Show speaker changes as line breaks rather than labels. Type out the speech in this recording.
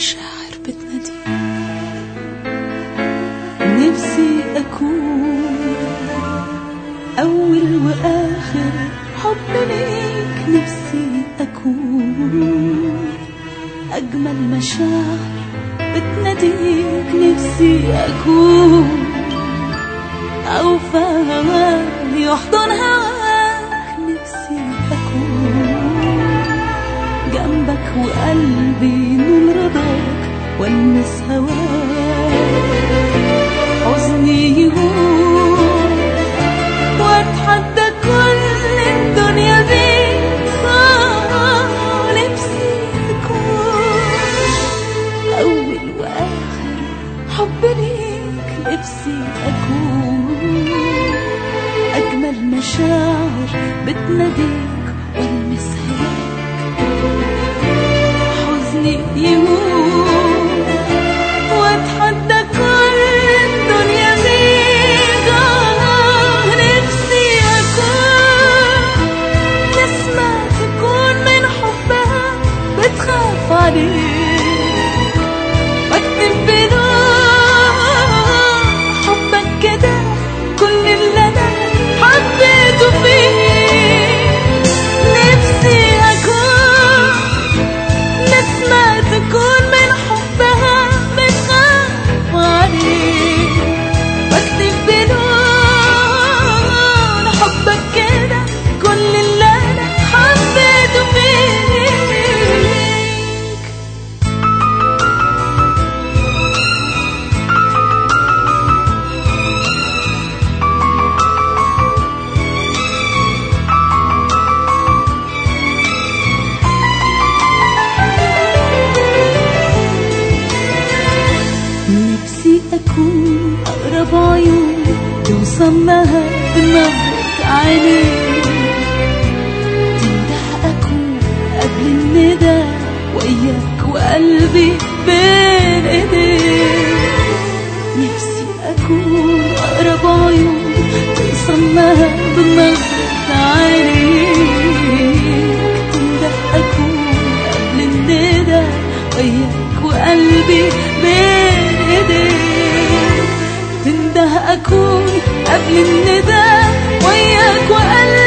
المشاعر بتناديك نفسي أكون أول وآخر حب ليك نفسي أكون أجمل مشاعر بتناديك نفسي أكون أوفى هواك يحضن هواك نفسي أكون جنبك وقلبي نور رضاك والمس هواك حزني يهون واتحدى كل الدنيا بيك آه، نفسي اكون اول واخر حب ليك نفسي اكون اجمل مشاعر بتناديك والمس هواك حزني يهون واتحدى كل الدنيا بيك آه، نفسي اكون نسمة تكون من حبها بتخاف عليك بكتب بنور حبك كده كل اللي انا حبيته فيك نفسي اكون نسمة تكون من حبها بتخاف عليك بكتب بنور حبك كده كل اللي انا حبيته فيك نفسي أكون أقرب عيون توصل لها بنظرة عينيك تنده أكون قبل الندى وإياك وقلبي بين إيديك نفسي أكون أقرب عيون توصل لها بنظرة عينيك تنده أكون قبل الندى وإياك وقلبي بين إيديك تنده أكون قبل الندى وياك وقلبي